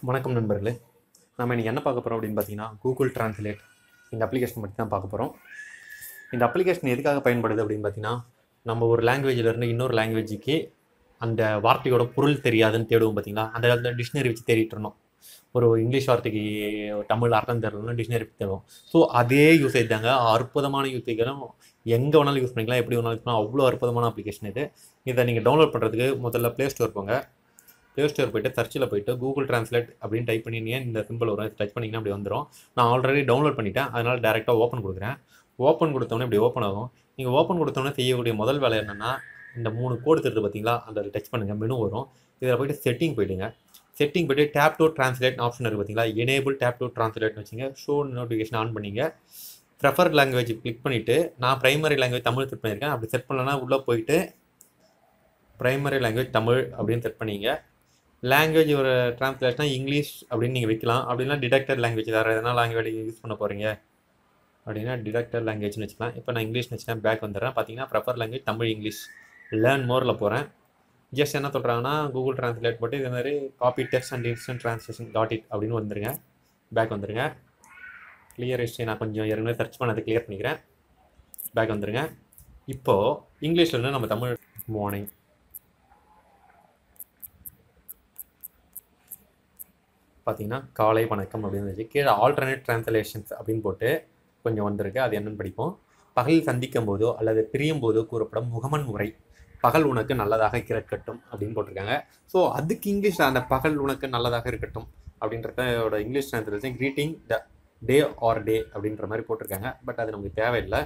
வணக்கம் நண்பர்களே நம்ம இன்றைக்கி என்ன பார்க்க போகிறோம் அப்படின்னு பார்த்தீங்கன்னா கூகுள் டிரான்ஸ்லேட் இந்த அப்ளிகேஷன் பற்றி தான் பார்க்க போகிறோம் இந்த அப்ளிகேஷன் எதுக்காக பயன்படுது அப்படின்னு பார்த்தீங்கன்னா நம்ம ஒரு லாங்குவேஜிலேருந்து இன்னொரு லாங்குவேஜுக்கு அந்த வார்த்தையோட பொருள் தெரியாதுன்னு தேடுவோம் பார்த்தீங்களா அந்த காலத்தில் டிக்ஷனரி வச்சு தேடிட்டு இருந்தோம் ஒரு இங்கிலீஷ் வார்த்தைக்கு தமிழ் அர்த்தம் தெரியலன்னா டிக்ஷனரி வச்சு தேடுவோம் ஸோ அதே யூசேஜ் தாங்க அற்புதமான யூசேஜும் எங்கே வேணாலும் யூஸ் பண்ணிக்கலாம் எப்படி வேணாலும் யூஸ் பண்ணலாம் அவ்வளோ அற்புதமான அப்ளிகேஷன் இது இதை நீங்கள் டவுன்லோட் பண்ணுறதுக்கு முதல்ல ப்ளே ஸ்டோர் போங்க ப்ளே ஸ்டோர் போயிட்டு சர்ச்சில் போயிட்டு கூகுள் டிரான்ஸ்லேட் அப்படின்னு டைப் பண்ணினீங்க இந்த சிம்பிள் வரும் டச் பண்ணிங்கன்னா அப்படி வந்துடும் நான் ஆல்ரெடி டவுன்லோட் பண்ணிட்டேன் அதனால் டேரெக்டாக ஓப்பன் கொடுக்குறேன் ஓப்பன் கொடுத்தோன்னே இப்படி ஓப்பன் ஆகும் நீங்கள் ஓப்பன் கொடுத்தோன்னே செய்யக்கூடிய முதல் வேலை என்னென்னா இந்த மூணு கோடு தெரியுது பார்த்தீங்களா அந்த டச் பண்ணுங்கள் மெனு வரும் இதில் போயிட்டு செட்டிங் போயிடுங்க செட்டிங் போயிட்டு டேப் டு டிரான்ஸ்லேட் ஆப்ஷன் இருக்குது பார்த்தீங்களா எனேபிள் டேப் டு டிரான்ஸ்லேட்னு வச்சுங்க ஷோ நோட்டிஃபிகேஷன் ஆன் பண்ணிங்க ப்ரெஃபர் லாங்குவேஜ் கிளிக் பண்ணிவிட்டு நான் ப்ரைமரி லாங்குவேஜ் தமிழ் செட் பண்ணியிருக்கேன் அப்படி செட் பண்ணலன்னா உள்ளே போயிட்டு ப்ரைமரி லாங்குவேஜ் தமிழ் அப்படின்னு செட் பண்ணிங்க லாங்குவேஜ் ஒரு ட்ரான்ஸ்லேஷனா இங்கிலீஷ் அப்படின்னு நீங்கள் வைக்கலாம் அப்படின்னா டிடெக்டட் லாங்குவேஜ் வேறு எதனா லாங்குவேஜ் யூஸ் பண்ண போகிறீங்க அப்படின்னா டிடெக்டட் லாங்குவேஜ்னு வச்சுக்கலாம் இப்போ நான் இங்கிலீஷ் வச்சுட்டேன் பேக் வந்துடுறேன் பார்த்தீங்கன்னா prefer language Tamil English learn மோரில் போகிறேன் ஜஸ்ட் என்ன சொல்கிறாங்கன்னா கூகுள் ட்ரான்ஸ்லேட் போட்டு இதே மாதிரி copy text and instant translation dot it அப்படின்னு வந்துருங்க பேக் வந்துருங்க கிளியர் ஹிஸ்ட்ரி நான் கொஞ்சம் ஏற்கனவே சர்ச் பண்ணதை கிளியர் பண்ணிக்கிறேன் பேக் வந்துருங்க இப்போது இங்கிலீஷில் இருந்து நம்ம தமிழ் மார்னிங் பார்த்தீங்கன்னா காலை வணக்கம் அப்படின்னு இருந்துச்சு கீழே ஆல்டர்னேட் ட்ரான்ஸ்லேஷன்ஸ் அப்படின்னு போட்டு கொஞ்சம் வந்திருக்கு அது என்னன்னு படிப்போம் பகலில் சந்திக்கும் போதோ அல்லது பிரியும் போதோ கூறப்படும் முகமன் உரை பகல் உனக்கு நல்லதாக இருக்கட்டும் அப்படின்னு போட்டிருக்காங்க ஸோ அதுக்கு இங்கிலீஷில் அந்த பகல் உனக்கு நல்லதாக இருக்கட்டும் அப்படின்றதோட English translation greeting the day or day அப்படின்ற மாதிரி போட்டிருக்காங்க பட் அது நமக்கு தேவையில்லை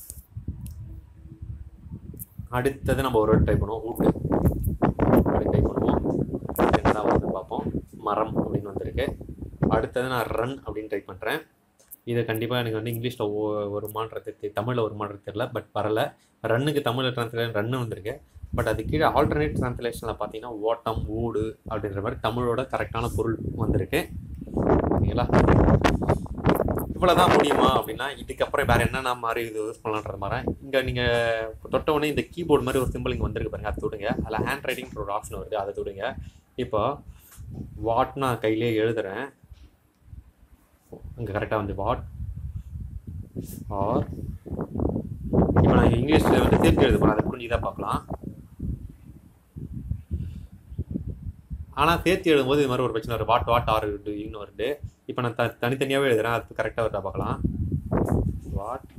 அடுத்தது நம்ம ஒரு டைப் பண்ணுவோம் ஊட்டு அப்படி டைப் பண்ணுவோம் என்னடா வந்து பார்ப்போம் மரம் அப்படின்னு வந்திருக்கு அடுத்தது நான் ரன் அப்படின்னு டைப் பண்ணுறேன் இது கண்டிப்பாக எனக்கு வந்து இங்கிலீஷில் ஒரு மாற்றத்தை தமிழில் ஒரு மாற்றம் தெரியல பட் வரல ரன்னுக்கு தமிழில் ட்ரான்ஸ்லேஷன் ரன்னு வந்திருக்கு பட் அது கீழே ஆல்டர்னேட் ட்ரான்ஸ்லேஷனில் பார்த்தீங்கன்னா ஓட்டம் ஊடு அப்படின்ற மாதிரி தமிழோட கரெக்டான பொருள் வந்திருக்கு ஓகேங்களா இவ்வளோதான் முடியுமா அப்படின்னா இதுக்கப்புறம் வேறு என்னென்ன மாதிரி இது யூஸ் பண்ணலான்ற மாதிரி இங்கே நீங்கள் தொட்ட உடனே இந்த கீபோர்டு மாதிரி ஒரு சிம்பிள் இங்கே வந்திருக்கு பாருங்க அதை தொடுங்க அதில் ஹேண்ட் ரைட்டிங்ன்ற ஒரு ஆப்ஷன் வருது அதை தொடுங்க இப்போ வாட் நான் கையிலே எழுதுறேன் இங்கே கரெக்டாக வந்து வாட் ஆர் இப்போ நான் இங்கிலீஷில் வந்து சேர்த்து எழுத போகிறேன் அதை புரிஞ்சுதான் பார்க்கலாம் ஆனால் சேர்த்து எழுதும்போது இது மாதிரி ஒரு பிரச்சனை வரும் வாட் வாட் ஆர் டூயிங்னு வருது இப்போ நான் த தனித்தனியாகவே எழுதுறேன் அது கரெக்டாக வருதா பார்க்கலாம் வாட்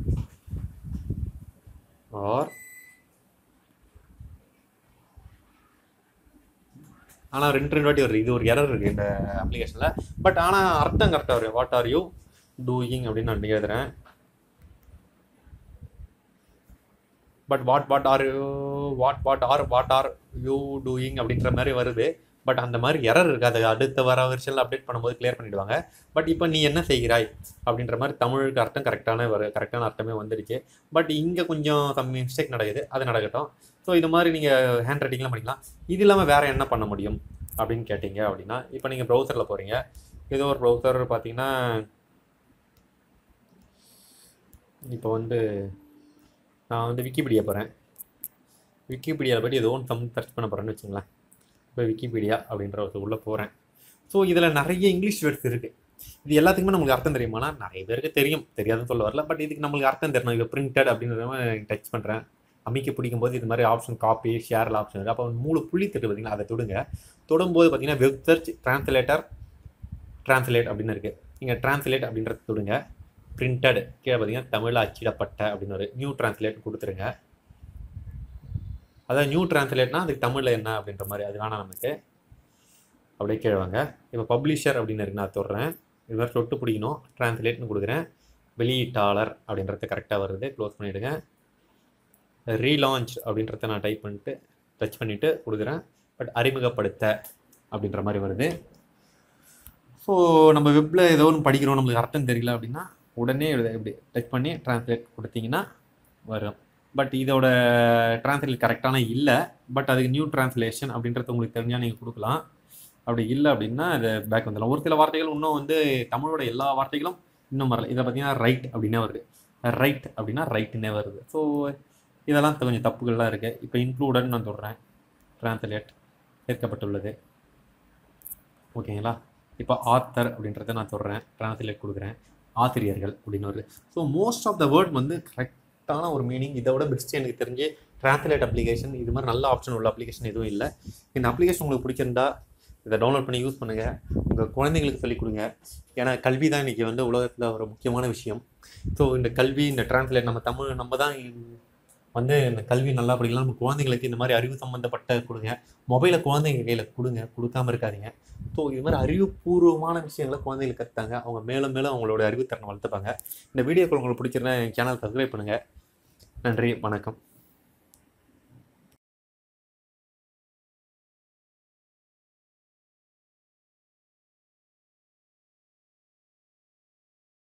ஆர் ஆனால் ரெண்டு ரெண்டு வாட்டி வருது இது ஒரு எரர் இருக்குது இந்த அப்ளிகேஷனில் பட் ஆனால் அர்த்தம் கரெக்டாக வரும் வாட் ஆர் யூ டூயிங் அப்படின்னு நான் எழுதுறேன் but what what are you what what are what are you doing அப்படின்ற மாதிரி வருது பட் அந்த மாதிரி எரர் இருக்காது அடுத்த வர வருஷனில் அப்டேட் பண்ணும்போது கிளியர் பண்ணிடுவாங்க பட் இப்போ நீ என்ன செய்கிறாய் அப்படின்ற மாதிரி தமிழுக்கு அர்த்தம் கரெக்டான வர கரெக்டான அர்த்தமே வந்துடுச்சு பட் இங்கே கொஞ்சம் சம் மிஸ்டேக் நடக்குது அது நடக்கட்டும் ஸோ இது மாதிரி நீங்கள் ஹேண்ட் ரைட்டிங்லாம் பண்ணிக்கலாம் இது இல்லாமல் வேறு என்ன பண்ண முடியும் அப்படின்னு கேட்டிங்க அப்படின்னா இப்போ நீங்கள் ப்ரௌசரில் போகிறீங்க ஏதோ ஒரு ப்ரௌசர் பார்த்தீங்கன்னா இப்போ வந்து நான் வந்து விக்கிபீடியா போகிறேன் விக்கிபீடியாவில் போய்ட்டு ஏதோ ஒன்று சம் சர்ச் பண்ண போகிறேன்னு வச்சுங்களேன் இப்போ விக்கிபீடியா அப்படின்ற ஒரு உள்ளே போகிறேன் ஸோ இதில் நிறைய இங்கிலீஷ் வேர்ட்ஸ் இருக்குது இது எல்லாத்துக்குமே நமக்கு அர்த்தம் தெரியுமானா நிறைய பேருக்கு தெரியும் தெரியாதுன்னு சொல்ல வரல பட் இதுக்கு நம்மளுக்கு அர்த்தம் தெரியணும் இப்போ பிரிண்டட் அப்படின்றத மாதிரி டச் பண்ணுறேன் அமைக்க பிடிக்கும் போது இது மாதிரி ஆப்ஷன் காப்பி ஷேரில் ஆப்ஷன் இருக்குது அப்போ மூணு புள்ளி தட்டு பார்த்தீங்கன்னா அதை தொடுங்க தொடும்போது பார்த்தீங்கன்னா வெப் சர்ச் டிரான்ஸ்லேட்டர் டிரான்ஸ்லேட் அப்படின்னு இருக்குது நீங்கள் டிரான்ஸ்லேட் அப்படின்றத தொடுங்க பிரிண்டட் கீழே பார்த்தீங்கன்னா தமிழில் அச்சிடப்பட்ட அப்படின்னு ஒரு நியூ டிரான்ஸ்லேட் கொடுத்துருங்க அதாவது நியூ டிரான்ஸ்லேட்னா அதுக்கு தமிழில் என்ன அப்படின்ற மாதிரி அது வேணாம் நமக்கு அப்படியே கீழே வாங்க இப்போ பப்ளிஷர் அப்படின்னு இருக்கு நான் தொடுறேன் இது மாதிரி தொட்டு பிடிக்கணும் டிரான்ஸ்லேட்னு கொடுக்குறேன் வெளியீட்டாளர் அப்படின்றது கரெக்டாக வருது க்ளோஸ் பண்ணிவிடுங்க ரீலான்ச் அப்படின்றத நான் டைப் பண்ணிட்டு டச் பண்ணிவிட்டு கொடுக்குறேன் பட் அறிமுகப்படுத்த அப்படின்ற மாதிரி வருது ஸோ நம்ம வெப்பில் ஏதோ ஒன்று படிக்கிறோம் நம்மளுக்கு அர்த்தம் தெரியல அப்படின்னா உடனே எழுத இப்படி டச் பண்ணி டிரான்ஸ்லேட் கொடுத்தீங்கன்னா வரும் பட் இதோட டிரான்ஸ்லேட் கரெக்டான இல்லை பட் அதுக்கு நியூ டிரான்ஸ்லேஷன் அப்படின்றது உங்களுக்கு தெரிஞ்சால் நீங்கள் கொடுக்கலாம் அப்படி இல்லை அப்படின்னா அது பேக் வந்துடலாம் ஒரு சில வார்த்தைகள் இன்னும் வந்து தமிழோட எல்லா வார்த்தைகளும் இன்னும் வரல இதில் பார்த்தீங்கன்னா ரைட் அப்படின்னே வருது ரைட் அப்படின்னா ரைட்டுன்னே வருது ஸோ இதெல்லாம் கொஞ்சம் தப்புகள்லாம் இருக்குது இப்போ இன்க்ளூடன் நான் சொல்கிறேன் டிரான்ஸ்லேட் சேர்க்கப்பட்டுள்ளது ஓகேங்களா இப்போ ஆத்தர் அப்படின்றத நான் சொல்கிறேன் ட்ரான்ஸ்லேட் கொடுக்குறேன் ஆசிரியர்கள் அப்படின்னு ஒரு so most of the word வந்து கரெக்டான ஒரு மீனிங் இதை விட பெஸ்ட்டு எனக்கு தெரிஞ்சு ட்ரான்ஸ்லேட் அப்ளிகேஷன் இது மாதிரி நல்ல ஆப்ஷன் உள்ள அப்ளிகேஷன் எதுவும் இல்லை இந்த அப்ளிகேஷன் உங்களுக்கு பிடிச்சிருந்தா இதை டவுன்லோட் பண்ணி யூஸ் பண்ணுங்கள் உங்கள் குழந்தைங்களுக்கு சொல்லிக் கொடுங்க ஏன்னா கல்வி தான் இன்றைக்கி வந்து உலகத்தில் ஒரு முக்கியமான விஷயம் ஸோ இந்த கல்வி இந்த ட்ரான்ஸ்லேட் நம்ம தமிழ் நம்ம தான் வந்து இந்த கல்வி நல்லா படிக்கலாம் நம்ம குழந்தைங்களுக்கு இந்த மாதிரி அறிவு சம்மந்தப்பட்ட கொடுங்க மொபைலை குழந்தைங்க கையில் கொடுங்க கொடுக்காம இருக்காதீங்க ஸோ இது மாதிரி அறிவுபூர்வமான விஷயங்களை குழந்தைங்களுக்கு கற்றாங்க அவங்க மேலும் மேலும் அவங்களோட அறிவுத்திறனை வளர்த்துப்பாங்க இந்த வீடியோக்கள் உங்களுக்கு பிடிச்சிருந்தா என் சேனல் சப்ஸ்கிரைப் பண்ணுங்கள் நன்றி வணக்கம்